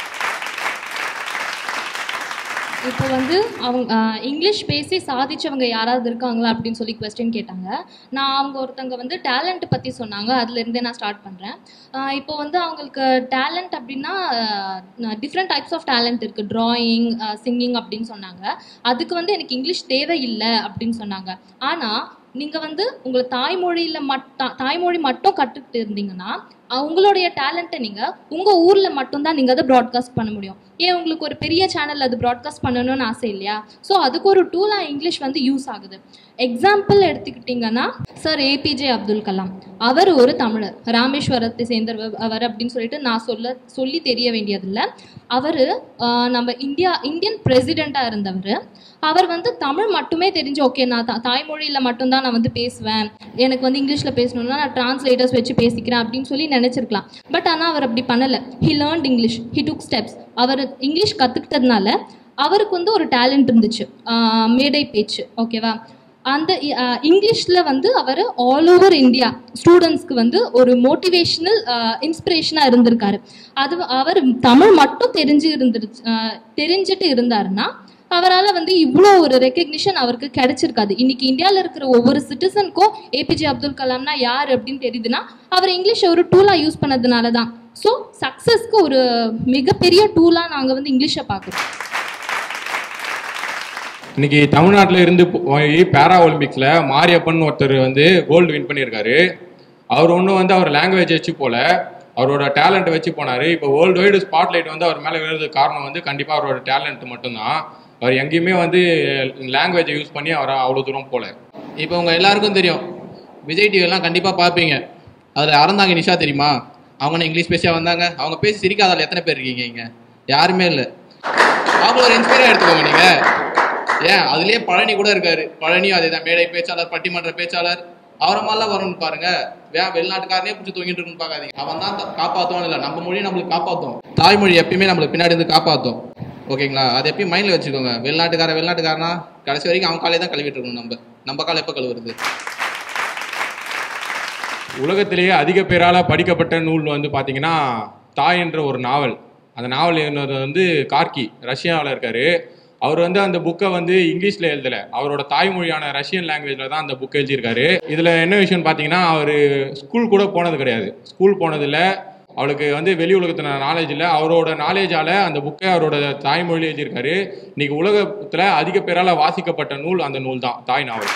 இப்போ வந்து அவங்க ஆஹ், இங்கிலீஷ் பேசி சாதிச்சவங்க யாராவது இருக்காங்களா அப்படின்னு சொல்லி கொஸ்டின் கேட்டாங்க நான் அவங்க ஒருத்தங்க வந்து டேலண்ட் பற்றி சொன்னாங்க அதுலேருந்தே நான் ஸ்டார்ட் பண்ணுறேன் இப்போ வந்து அவங்களுக்கு டேலண்ட் அப்படின்னா டிஃப்ரெண்ட் டைப்ஸ் ஆஃப் டேலண்ட் இருக்குது ட்ராயிங் சிங்கிங் அப்படின்னு சொன்னாங்க அதுக்கு வந்து எனக்கு இங்கிலீஷ் தேவையில்லை அப்படின்னு சொன்னாங்க ஆனால் நீங்கள் வந்து உங்களை தாய்மொழியில் மட்டும் தாய்மொழி மட்டும் கற்றுக்கிட்டு இருந்தீங்கன்னா அஹ் உங்களுடைய டேலண்ட்டை நீங்கள் உங்கள் ஊரில் மட்டும்தான் நீங்கள் அதை ப்ராட்காஸ்ட் பண்ண முடியும் ஏன் உங்களுக்கு ஒரு பெரிய சேனல் அது ப்ராட்காஸ்ட் பண்ணணும்னு ஆசை இல்லையா ஸோ அதுக்கு ஒரு டூலாக இங்கிலீஷ் வந்து யூஸ் ஆகுது எக்ஸாம்பிள் எடுத்துக்கிட்டிங்கன்னா சார் ஏபிஜே அப்துல் கலாம் அவர் ஒரு தமிழர் ராமேஸ்வரத்தை சேர்ந்தவர் அவர் அப்படின்னு சொல்லிட்டு நான் சொல்ல சொல்லி தெரிய வேண்டியதில்லை அவர் நம்ம இந்தியா இந்தியன் பிரசிடெண்ட்டாக இருந்தவர் அவர் வந்து தமிழ் மட்டுமே தெரிஞ்சு ஓகே நான் தா தாய்மொழியில் மட்டும்தான் நான் வந்து பேசுவேன் எனக்கு வந்து இங்கிலீஷில் பேசணும்னா நான் டிரான்ஸ்லேட்டர்ஸ் வச்சு பேசிக்கிறேன் அப்படின்னு சொல்லி நினச்சிருக்கலாம் பட் ஆனால் அவர் அப்படி பண்ணலை he learnt English he took steps அவர் இங்கிலீஷ் கற்றுக்கிட்டதுனால அவருக்கு வந்து ஒரு டேலண்ட் இருந்துச்சு ஆஹ் மேடை பேச்சு ஓகேவா அந்த இங்கிலீஷில் வந்து அவர் ஆல் ஓவர் இந்தியா ஸ்டூடெண்ட்ஸ்க்கு வந்து ஒரு மோட்டிவேஷ்னல் இன்ஸ்பிரேஷனாக இருந்திருக்காரு அது அவர் தமிழ் மட்டும் தெரிஞ்சு இருந்துருச்சு ஆஹ் தெரிஞ்சுட்டு இருந்தாருன்னா அவரால் வந்து இவ்வளோ ஒரு ரெக்கக்னிஷன் அவருக்கு கிடைச்சிருக்காது இன்னைக்கு இந்தியாவில் இருக்கிற ஒவ்வொரு சிட்டிசனுக்கும் ஏபிஜே அப்துல் கலாம்னா யார் அப்படின்னு தெரியுதுன்னா அவர் இங்கிலீஷை ஒரு டூலாக யூஸ் பண்ணதுனால தான் ஸோ சக்ஸஸ்க்கு ஒரு மிகப்பெரிய டூலாக நாங்கள் வந்து இங்கிலீஷை பார்க்குறோம் இன்னைக்கு தமிழ்நாட்டில் இருந்து போய் பேரா ஒலிம்பிக்ஸில் மாரியப்பன் ஒருத்தர் வந்து கோல்டு வின் பண்ணியிருக்காரு அவர் ஒன்றும் வந்து அவர் லாங்குவேஜ் வச்சு போல அவரோட டேலண்ட் வச்சு போனார் இப்போ வேர்ல்டு வைடு ஸ்பாட்லைட் வந்து அவர் மேலே விழுறதுக்கு காரணம் வந்து கண்டிப்பாக அவரோட டேலண்ட் மட்டும்தான் அவர் எங்கேயுமே வந்து லாங்குவேஜை யூஸ் பண்ணி அவர் அவ்வளோ தூரம் போல இப்போ உங்கள் எல்லாருக்கும் தெரியும் விஜய் டிவிலாம் கண்டிப்பாக பார்ப்பீங்க அதில் அறந்தாங்க நிஷா தெரியுமா அவங்க என்ன இங்கிலீஷ் பேசியா வந்தாங்க அவங்க பேசி சிரிக்காதால எத்தனை பேர் இருக்கீங்க இங்கே யாருமே இல்லை அவங்கள ஒரு இன்ஸ்பைராக எடுத்துக்கோங்க நீங்கள் ஏன் அதுலயே பழனி கூட இருக்காரு பழனியும் அதே தான் மேடை பேச்சாளர் பட்டிமன்ற பேச்சாளர் அவரை மாதிரிலாம் வரும்னு பாருங்க வே வெளிநாட்டுக்காரனே பிடிச்சி தூங்கிட்டு இருக்குன்னு பார்க்காதீங்க அவன் தான் த- காப்பாத்துவான்னு இல்லை நம்ம மொழி நம்மளுக்கு காப்பாற்றும் தாய்மொழி எப்பயுமே நம்மளுக்கு பின்னாடி இருந்து காப்பாற்றும் ஓகேங்களா அது எப்பயும் மைண்டில் வச்சுக்கோங்க வெளிநாட்டுக்கார வெளிநாட்டுக்காரனா கடைசி வரைக்கும் அவன் காலையே தான் கழுவிட்டு இருக்கணும் நம்ம நம்ம காலை எப்போ கழுவுறது உலகத்திலேயே அதிக பேரால் படிக்கப்பட்ட நூல் வந்து பார்த்தீங்கன்னா தாய் என்ற ஒரு நாவல் அந்த நாவல் எழுதுனது வந்து கார்கி ரஷ்யாவில் இருக்காரு அவர் வந்து அந்த புக்கை வந்து இங்கிலீஷில் எழுதலை அவரோட தாய்மொழியான ரஷ்யன் லாங்குவேஜில் தான் அந்த புக் எழுதியிருக்காரு இதில் என்ன விஷயம்னு பார்த்தீங்கன்னா அவர் ஸ்கூல் கூட போனது கிடையாது ஸ்கூல் போனதில்ல அவளுக்கு வந்து வெளி உலகத்தின நாலேஜ் இல்லை அவரோட நாலேஜால் அந்த புக்கை அவரோட தாய்மொழி எழுதியிருக்காரு இன்னைக்கு உலகத்தில் அதிக பேரால் வாசிக்கப்பட்ட நூல் அந்த நூல் தான் தாய் நாவல்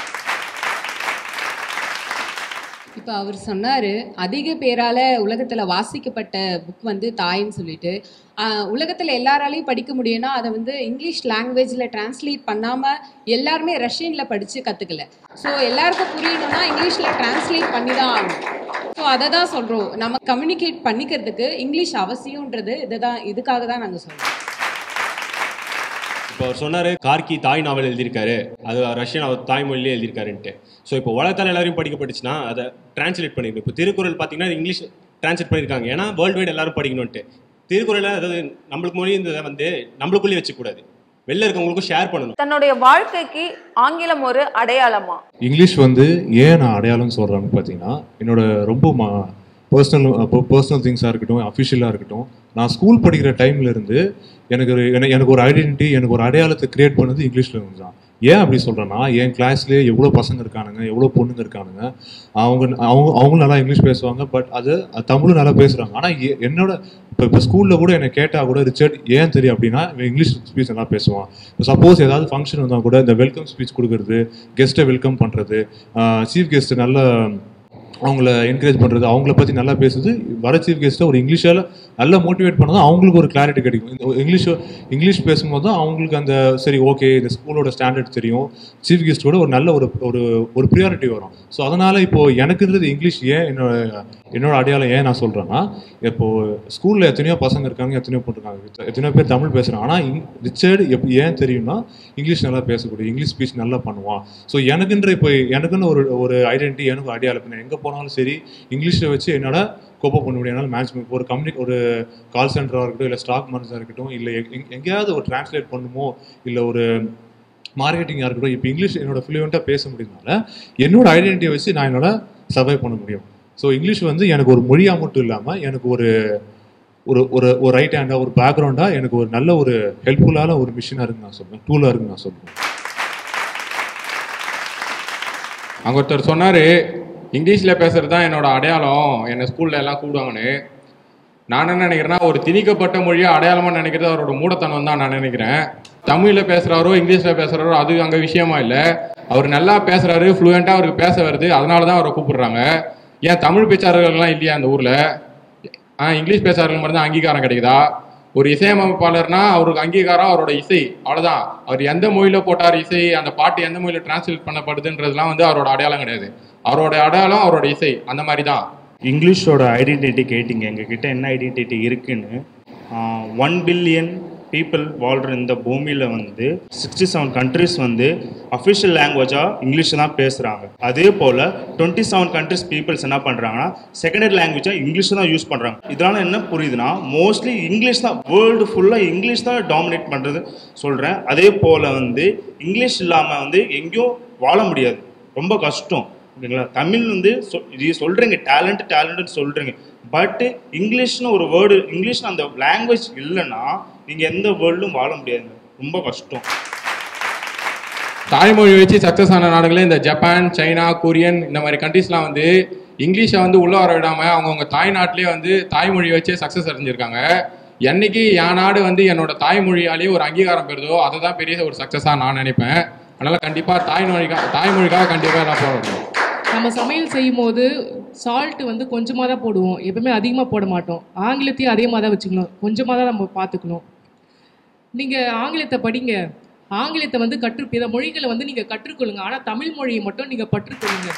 இப்போ அவர் சொன்னார் அதிக பேரால் உலகத்தில் வாசிக்கப்பட்ட புக் வந்து தாயின்னு சொல்லிட்டு உலகத்தில் எல்லாராலையும் படிக்க முடியும்னா அதை வந்து இங்கிலீஷ் லாங்குவேஜில் டிரான்ஸ்லேட் பண்ணாமல் எல்லாருமே ரஷ்யனில் படித்து கற்றுக்கல ஸோ எல்லாருக்கும் புரியணும்னா இங்கிலீஷில் டிரான்ஸ்லேட் பண்ணி தான் ஆகணும் ஸோ அதை தான் சொல்கிறோம் நம்ம கம்யூனிகேட் பண்ணிக்கிறதுக்கு இங்கிலீஷ் அவசியம்ன்றது இதை தான் இதுக்காக தான் நாங்கள் சொல்கிறோம் இப்போ அவர் சொன்னார் கார்கி தாய் நாவல் எழுதியிருக்காரு அது ரஷ்யன் அவர் தாய்மொழியிலே எழுதியிருக்காருன்ட்டு ஸோ இப்போ உலகத்தால் எல்லாரையும் படிக்கப்பட்டுச்சுன்னா அதை டிரான்ஸ்லேட் பண்ணிருக்கணும் இப்போ திருக்குறள் பார்த்தீங்கன்னா இங்கிலீஷ் டிரான்ஸ்லேட் பண்ணியிருக்காங்க ஏன்னா வேர்ல்டு வைடு எல்லாரும் படிக்கணும்ட்டு திருக்குறளை அதாவது நம்மளுக்கு மொழி இந்த வந்து நம்மளுக்குள்ளேயே வச்சுக்கூடாது வெளில இருக்கவங்களுக்கும் ஷேர் பண்ணணும் தன்னுடைய வாழ்க்கைக்கு ஆங்கிலம் ஒரு அடையாளமா இங்கிலீஷ் வந்து ஏன் நான் அடையாளம்னு சொல்கிறேன்னு பார்த்தீங்கன்னா என்னோட ரொம்ப மா பர்சனல் பர்சனல் திங்ஸாக இருக்கட்டும் அஃபிஷியலாக இருக்கட்டும் நான் ஸ்கூல் படிக்கிற டைம்ல இருந்து எனக்கு ஒரு எனக்கு எனக்கு ஒரு ஐடென்டிட்டி எனக்கு ஒரு அடையாளத்தை கிரியேட் பண்ணது இங்கிலீஷில் இருந்து தான் ஏன் அப்படி சொல்கிறேன்னா என் கிளாஸ்லேயே எவ்வளோ பசங்க இருக்கானுங்க எவ்வளோ பொண்ணுங்க இருக்கானுங்க அவங்க அவங்க அவங்களும் நல்லா இங்கிலீஷ் பேசுவாங்க பட் அது அது தமிழும் நல்லா பேசுகிறாங்க ஆனால் என்னோட இப்போ இப்போ ஸ்கூலில் கூட என்னை கேட்டால் கூட ரிச்சர்ட் ஏன் தெரியும் அப்படின்னா இவன் இங்கிலீஷ் ஸ்பீச் நல்லா பேசுவான் இப்போ சப்போஸ் ஏதாவது ஃபங்க்ஷன் வந்தால் கூட இந்த வெல்கம் ஸ்பீச் கொடுக்கறது கெஸ்ட்டை வெல்கம் பண்ணுறது சீஃப் கெஸ்ட்டு நல்ல அவங்கள என்கரேஜ் பண்ணுறது அவங்கள பற்றி நல்லா பேசுறது வர சீஃப் கெஸ்ட்டை ஒரு இங்கிலீஷால் நல்லா மோட்டிவேட் பண்ணதான் அவங்களுக்கு ஒரு கிளாரிட்டி கிடைக்கும் இந்த இங்கிலீஷ் இங்கிலீஷ் பேசும்போது தான் அவங்களுக்கு அந்த சரி ஓகே இந்த ஸ்கூலோட ஸ்டாண்டர்ட் தெரியும் சீஃப் கெஸ்ட்டோட ஒரு நல்ல ஒரு ஒரு ஒரு ப்ரியாரிட்டி வரும் ஸோ அதனால் இப்போது எனக்குன்றது இங்கிலீஷ் ஏன் என்னோட என்னோட அடையாளம் ஏன் நான் சொல்கிறேன்னா இப்போது ஸ்கூலில் எத்தனையோ பசங்க இருக்காங்க எத்தனையோ பொண்ணு இருக்காங்க எத்தனையோ பேர் தமிழ் பேசுகிறாங்க ஆனால் இங் ரிச்சர்டு எப் ஏன் தெரியும்னா இங்கிலீஷ் நல்லா பேசக்கூடிய இங்கிலீஷ் ஸ்பீச் நல்லா பண்ணுவான் ஸோ எனக்குன்ற இப்போ எனக்குன்னு ஒரு ஒரு ஐடென்டிட்டி எனக்கு அடையாளம் இப்போ நான் எங்கே போனாலும் சரி இங்கிலீஷை வச்சு என்னால் கோப்பப் பண்ண முடியும் என்னால் மேனேஜ்மெண்ட் ஒரு கம்யூனி ஒரு கால் சென்டராக இருக்கட்டும் இல்லை ஸ்டாக் மார்க்கெட்டாக இருக்கட்டும் இல்லை எங்- எங்கேயாவது ஒரு டிரான்ஸ்லேட் பண்ணுமோ இல்லை ஒரு மார்க்கெட்டிங்காக இருக்கட்டும் இப்போ இங்கிலீஷ் என்னோட ஃப்ளூயண்ட்டாக பேச முடியுதுனால என்னோட ஐடென்டிட்டியை வச்சு நான் என்னோட சர்வை பண்ண முடியும் ஸோ இங்கிலீஷ் வந்து எனக்கு ஒரு மொழியாக மட்டும் இல்லாமல் எனக்கு ஒரு ஒரு ஒரு ஒரு ரைட் ஹேண்டாக ஒரு பேக்ரவுண்டாக எனக்கு ஒரு நல்ல ஒரு ஹெல்ப்ஃபுல்லான ஒரு மிஷினாக இருக்குன்னு நான் சொல்லுவேன் டூலாக இருக்குன்னு நான் சொல்லுவேன் அங்கே ஒருத்தர் சொன்னார் இங்கிலீஷில் பேசுகிறது தான் என்னோட அடையாளம் என்னை ஸ்கூலில் எல்லாம் கூப்பிடுவாங்கன்னு நான் என்ன நினைக்கிறேன்னா ஒரு திணிக்கப்பட்ட மொழியை அடையாளமாக நினைக்கிறது அவரோட மூடத்தனம் தான் நான் நினைக்கிறேன் தமிழில் பேசுகிறாரோ இங்கிலீஷில் பேசுகிறாரோ அது அங்கே விஷயமா இல்லை அவர் நல்லா பேசுகிறாரு ஃப்ளூயண்ட்டாக அவருக்கு பேச வருது அதனால தான் அவரை கூப்பிடுறாங்க ஏன் தமிழ் பேச்சாளர்கள்லாம் இல்லையா அந்த ஊரில் ஆ இங்கிலீஷ் பேச்சாளர்கள் மட்டும் தான் அங்கீகாரம் கிடைக்குதா ஒரு இசையமைப்பாளர்னா அவருக்கு அங்கீகாரம் அவரோட இசை அவ்வளவுதான் அவர் எந்த மொழியில போட்டார் இசை அந்த பாட்டு எந்த மொழியில டிரான்ஸ்லேட் பண்ணப்படுதுன்றதுலாம் வந்து அவரோட அடையாளம் கிடையாது அவரோட அடையாளம் அவரோட இசை அந்த மாதிரி தான் இங்கிலீஷோட ஐடென்டிட்டி கேட்டிங்க எங்ககிட்ட என்ன ஐடென்டிட்டி இருக்குன்னு ஒன் பில்லியன் பீப்புள் வாழ்கிற இந்த பூமியில் வந்து சிக்ஸ்டி செவன் கண்ட்ரிஸ் வந்து அஃபிஷியல் லாங்குவேஜாக இங்கிலீஷ் தான் பேசுகிறாங்க அதே போல் டுவெண்ட்டி செவன் கண்ட்ரிஸ் பீப்புள்ஸ் என்ன பண்ணுறாங்கன்னா செகண்டரி லாங்குவேஜாக இங்கிலீஷ் தான் யூஸ் பண்ணுறாங்க இதனால் என்ன புரியுதுன்னா மோஸ்ட்லி இங்கிலீஷ் தான் வேர்ல்டு ஃபுல்லாக இங்கிலீஷ் தான் டாமினேட் பண்ணுறது சொல்கிறேன் அதே போல் வந்து இங்கிலீஷ் இல்லாமல் வந்து எங்கேயும் வாழ முடியாது ரொம்ப கஷ்டம் ஓகேங்களா தமிழ் வந்து சொ இது சொல்கிறீங்க டேலண்ட் டேலண்ட்னு சொல்கிறீங்க பட் இங்கிலீஷ்னு ஒரு வேர்டு இங்கிலீஷ்னு அந்த லாங்குவேஜ் இல்லைன்னா நீங்கள் எந்த வேர்ல்டும் வாழ முடியாதுங்க ரொம்ப கஷ்டம் தாய்மொழி வச்சு சக்ஸஸ் ஆன நாடுகளே இந்த ஜப்பான் சைனா கொரியன் இந்த மாதிரி கண்ட்ரீஸ்லாம் வந்து இங்கிலீஷை வந்து உள்ள வர விடாம அவங்கவுங்க தாய்நாட்டிலே வந்து தாய்மொழி வச்சே சக்ஸஸ் அடைஞ்சிருக்காங்க என்னைக்கு என் நாடு வந்து என்னோட தாய்மொழியாலேயே ஒரு அங்கீகாரம் பெறுதோ அதுதான் பெரிய ஒரு சக்ஸஸாக நான் நினைப்பேன் அதனால கண்டிப்பாக தாய்மொழிக்காக தாய்மொழிக்காக கண்டிப்பாக நான் போடணும் நம்ம சமையல் செய்யும் போது சால்ட் வந்து கொஞ்சமாக தான் போடுவோம் எப்பவுமே அதிகமாக போட மாட்டோம் ஆங்கிலத்தையும் அதிகமாக தான் வச்சுக்கணும் கொஞ்சமாக தான் நம்ம பார்த்துக்கணும் நீங்கள் ஆங்கிலத்தை படிங்க ஆங்கிலத்தை வந்து கற்று பிற மொழிகளை வந்து நீங்கள் கற்றுக்கொள்ளுங்க ஆனால் தமிழ் மொழியை மட்டும் நீங்கள் பற்றுக்கொள்ளுங்க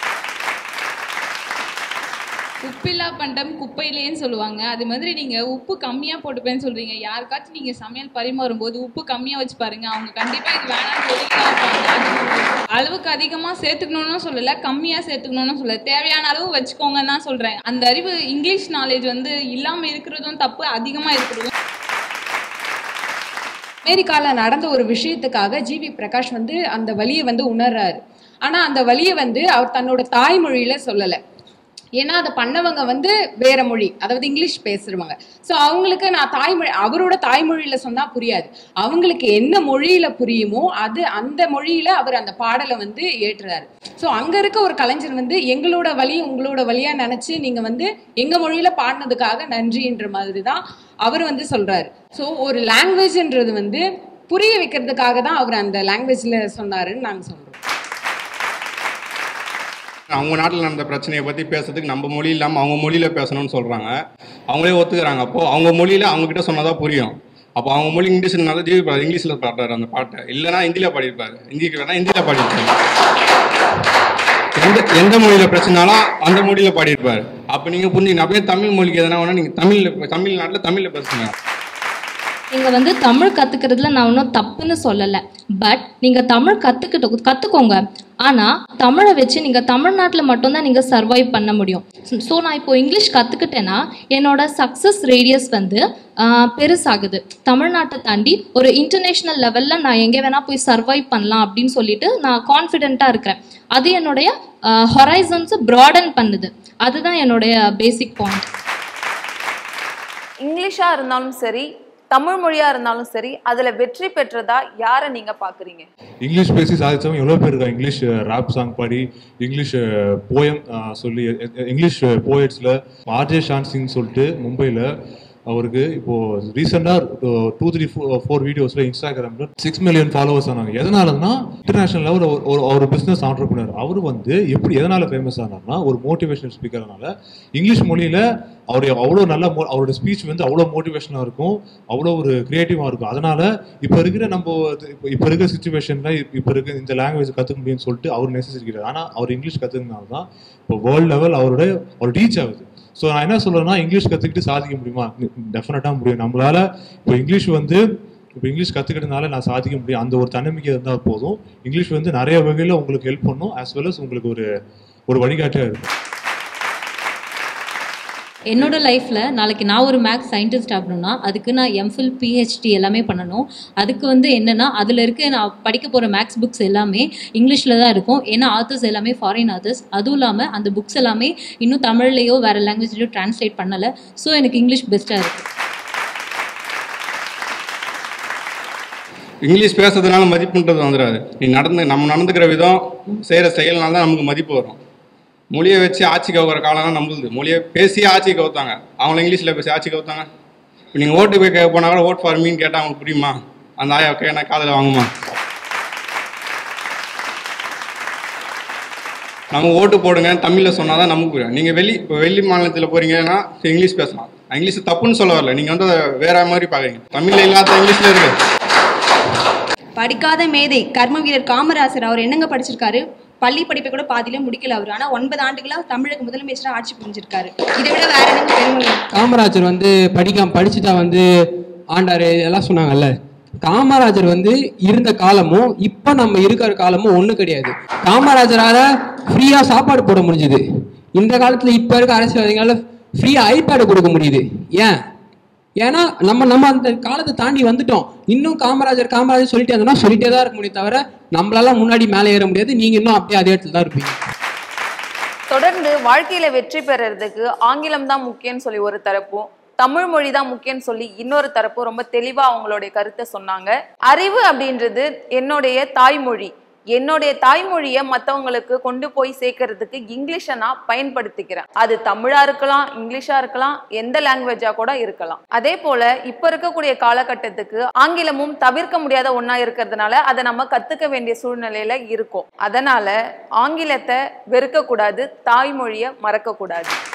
உப்பில்லா பண்டம் குப்பையிலேன்னு சொல்லுவாங்க அது மாதிரி நீங்கள் உப்பு கம்மியாக போட்டுப்பேன்னு சொல்கிறீங்க யாருக்காச்சும் நீங்கள் சமையல் பரிமாறும் போது உப்பு கம்மியாக வச்சு பாருங்க அவங்க கண்டிப்பாக இது வேணாம்னு சொல்லிட்டு தான் இருப்பாங்க. அளவுக்கு அதிகமாக சேர்த்துக்கணும்னு சொல்லலை கம்மியாக சேர்த்துக்கணும்னு சொல்லலை தேவையான அளவு வச்சுக்கோங்கன்னு தான் சொல்கிறேன் அந்த அறிவு இங்கிலீஷ் நாலேஜ் வந்து இல்லாமல் இருக்கிறதும் தப்பு அதிகமாக இருக்கிறதும் அமெரிக்காவில் நடந்த ஒரு விஷயத்துக்காக ஜிவி பிரகாஷ் வந்து அந்த வலியை வந்து உணர்றாரு ஆனால் அந்த வலியை வந்து அவர் தன்னோட தாய்மொழியில சொல்லலை ஏன்னா அதை பண்ணவங்க வந்து வேற மொழி அதாவது இங்கிலீஷ் பேசுறவங்க ஸோ அவங்களுக்கு நான் தாய்மொழி அவரோட தாய்மொழியில சொன்னா புரியாது அவங்களுக்கு என்ன மொழியில புரியுமோ அது அந்த மொழியில அவர் அந்த பாடலை வந்து ஏற்றுறாரு ஸோ அங்க இருக்க ஒரு கலைஞர் வந்து எங்களோட வழி உங்களோட வழியா நினைச்சு நீங்க வந்து எங்க மொழியில பாடினதுக்காக நன்றின்ற மாதிரி தான் அவர் வந்து சொல்றாரு ஸோ ஒரு லாங்குவேஜ்ன்றது வந்து புரிய வைக்கிறதுக்காக தான் அவர் அந்த லாங்குவேஜ்ல சொன்னாருன்னு நாங்க சொல்றோம் அவங்க நாட்டில் நடந்த பிரச்சனையை பற்றி பேசுறதுக்கு நம்ம மொழி இல்லாமல் அவங்க மொழியில் பேசணும்னு சொல்கிறாங்க அவங்களே ஒத்துக்கிறாங்க அப்போது அவங்க மொழியில் அவங்கக்கிட்ட சொன்னதா புரியும் அப்போ அவங்க மொழி இங்கிலீஷ்னால ஜிவி பாரு இங்கிலீஷில் பாடுறாரு அந்த பாட்டை இல்லைனா ஹிந்தியில் பாடியிருப்பாரு ஹிந்திக்கு வேணா ஹிந்தியில் பாடியிருப்பாரு எந்த எந்த மொழியில் பிரச்சனாலும் அந்த மொழியில் பாடியிருப்பாரு அப்போ நீங்கள் புரிஞ்சுக்கணும் அப்படியே தமிழ் மொழிக்கு எதனா வேணா நீங்கள் தமிழில் தமிழ்நாட்டில் தமிழில் பேசுங்க நீங்கள் வந்து தமிழ் கற்றுக்கிறதுல நான் ஒன்றும் தப்புன்னு சொல்லலை பட் நீங்கள் தமிழ் கற்றுக்கிட்டு கற்றுக்கோங்க ஆனால் தமிழை வச்சு நீங்கள் தமிழ்நாட்டில் மட்டும்தான் நீங்கள் சர்வைவ் பண்ண முடியும் ஸோ நான் இப்போ இங்கிலீஷ் கற்றுக்கிட்டேன்னா என்னோட சக்ஸஸ் ரேடியஸ் வந்து ஆஹ், பெருசாகுது தமிழ்நாட்டை தாண்டி ஒரு இன்டர்நேஷ்னல் லெவலில் நான் எங்கே வேணால் போய் சர்வைவ் பண்ணலாம் அப்படின்னு சொல்லிட்டு நான் கான்ஃபிடென்ட்டாக இருக்கிறேன் அது என்னுடைய ஹொரைசன்ஸை ப்ராடன் பண்ணுது அதுதான் என்னுடைய பேசிக் பாயிண்ட் இங்கிலீஷா இருந்தாலும் சரி தமிழ் மொழியா இருந்தாலும் சரி அதுல வெற்றி பெற்றதா யாரை நீங்க பாக்குறீங்க இங்கிலீஷ் பேசி சாதிச்சவங்க எவ்வளோ பேர் இருக்கா இங்கிலீஷ் ரேப் சாங் பாடி இங்கிலீஷ் போயம் சொல்லி எ- எ- இங்கிலீஷ் போயட்ஸில் ஆர்ஜே ஷான்சிங் சொல்லிட்டு மும்பையில் அவருக்கு இப்போ ரீசெண்டாக டூ த்ரீ ஃபோர் வீடியோஸில் இன்ஸ்டாகிராமில் சிக்ஸ் மில்லியன் ஃபாலோவர்ஸ் ஆனாங்க எதனாலன்னா இன்டர்நேஷனல் லெவல் ஒரு ஒரு பிஸ்னஸ் ஆண்டர்பிரினர் அவர் வந்து எப்படி எதனால ஃபேமஸ் ஆனார்னா ஒரு மோட்டிவேஷனல் ஸ்பீக்கர்னால இங்கிலீஷ் மொழியில் அவருடைய அவ்வளோ நல்ல mo- அவரோட ஸ்பீச் வந்து அவ்வளோ மோட்டிவேஷனாக இருக்கும் அவ்வளோ ஒரு க்ரியேட்டிவாக இருக்கும் அதனால இப்போ இருக்கிற நம்ம இது- இப்போ இப்போ இருக்கிற சுச்சுவேஷனில் இப்போ இருக்க இந்த லாங்குவேஜ் கற்றுக்க முடியும்னு சொல்லிட்டு அவர் நெசசிக்கிறார் ஆனால் அவர் இங்கிலீஷ் கற்றுக்கினால தான் இப்போ வேர்ல்டு லெவல் அவரோட அவர் ரீச் ஆகுது ஸோ நான் என்ன சொல்றேன்னா இங்கிலீஷ் கற்றுக்கிட்டு சாதிக்க முடியுமா டெஃபினட்டாக முடியும் நம்மளால இப்போ இங்கிலீஷ் வந்து இப்போ இங்கிலீஷ் கற்றுக்கிட்டனால நான் சாதிக்க முடியும் அந்த ஒரு தன்னம்பிக்கை இருந்தால் போதும் இங்கிலீஷ் வந்து நிறைய வகையில் உங்களுக்கு ஹெல்ப் பண்ணும் as well as உங்களுக்கு ஒரு ஒரு வழிகாட்டியாக இருக்கும் என்னோட லைஃப்பில் நாளைக்கு நான் ஒரு மேக்ஸ் சயின்டிஸ்ட் ஆகணும்னா அதுக்கு நான் எம்ஃபில் பிஹெச்டி எல்லாமே பண்ணணும் அதுக்கு வந்து என்னென்னா அதில் இருக்க நான் படிக்க போகிற மேக்ஸ் புக்ஸ் எல்லாமே இங்கிலீஷில் தான் இருக்கும் ஏன்னா ஆத்தர்ஸ் எல்லாமே ஃபாரின் ஆத்தர்ஸ் அதுவும் இல்லாமல் அந்த புக்ஸ் எல்லாமே இன்னும் தமிழ்லையோ வேறு லாங்குவேஜ்லையோ ட்ரான்ஸ்லேட் பண்ணலை ஸோ எனக்கு இங்கிலீஷ் பெஸ்ட்டாக இருக்குது இங்கிலீஷ் பேசுறதுனால மதிப்புன்றது வந்துடாது நீ நடந்து நம்ம நடந்துக்கிற விதம் செய்கிற செயல்னால தான் நமக்கு மதிப்பு வரும் மொழியை வச்சு ஆட்சி கவுக்கிற காலம்லாம் நம்மளுது மொழியை பேசி ஆட்சி கவுத்தாங்க அவங்கள இங்கிலீஷில் பேசி ஆட்சி கவுத்தாங்க இப்போ நீங்கள் ஓட்டு போய் கேட்க போனால் கூட ஓட் ஃபார் மீன் கேட்டால் அவங்களுக்கு புரியுமா அந்த ஆயா கேட்டா காதில் வாங்குமா நம்ம ஓட்டு போடுங்க தமிழில் சொன்னால் தான் நமக்கு புரியும் நீங்கள் வெளி இப்போ வெளி மாநிலத்தில் போகிறீங்கன்னா இங்கிலீஷ் பேசலாம் இங்கிலீஷ் தப்புன்னு சொல்ல வரல நீங்கள் வந்து அதை வேற மாதிரி பார்க்குறீங்க தமிழில் இல்லாத இங்கிலீஷில் இருக்குது படிக்காத மேதை கர்ம வீரர் காமராசர் அவர் என்னங்க படிச்சிருக்காரு பள்ளி படிப்பை கூட பாதியில முடிக்கல அவர் ஆனா ஒன்பது ஆண்டுகளா தமிழக முதலமைச்சரா ஆட்சி புரிஞ்சிருக்காரு இதை விட வேற என்னங்க பெருமை வேணும்? காமராஜர் வந்து படிக்காம படிச்சுட்டா வந்து ஆண்டாரு இதெல்லாம் சொன்னாங்கல்ல காமராஜர் வந்து இருந்த காலமும் இப்போ நம்ம இருக்கிற காலமும் ஒன்றும் கிடையாது காமராஜரால ஃப்ரீயாக சாப்பாடு போட முடிஞ்சுது இந்த காலத்தில் இப்போ இருக்க அரசியல்வாதிகளால ஃப்ரீயாக ஐபேடு கொடுக்க முடியுது ஏன் ஏன்னா நம்ம நம்ம அந்த காலத்தை தாண்டி வந்துட்டோம் இன்னும் காமராஜர் காமராஜர் சொல்லிட்டே இருந்தோம்னா சொல்லிட்டே தான் இருக்க முடியும் தவிர நம்மளால முன்னாடி மேலே ஏற முடியாது நீங்க இன்னும் அப்படியே அதே இடத்துல தான் இருப்பீங்க தொடர்ந்து வாழ்க்கையில வெற்றி பெறறதுக்கு ஆங்கிலம் தான் முக்கியம்னு சொல்லி ஒரு தரப்பும் தமிழ் மொழி தான் முக்கியம்னு சொல்லி இன்னொரு தரப்பு ரொம்ப தெளிவா அவங்களுடைய கருத்தை சொன்னாங்க அறிவு அப்படின்றது என்னுடைய தாய்மொழி என்னுடைய தாய்மொழியை மற்றவங்களுக்கு கொண்டு போய் சேர்க்கறதுக்கு இங்கிலீஷை நான் பயன்படுத்திக்கிறேன் அது தமிழா இருக்கலாம் இங்கிலீஷா இருக்கலாம் எந்த லாங்குவேஜா கூட இருக்கலாம் அதே போல இப்ப இருக்கக்கூடிய காலகட்டத்துக்கு ஆங்கிலமும் தவிர்க்க முடியாத ஒண்ணா இருக்கிறதுனால அதை நம்ம கத்துக்க வேண்டிய சூழ்நிலையில இருக்கோம் அதனால ஆங்கிலத்தை வெறுக்க கூடாது தாய்மொழியை மறக்க கூடாது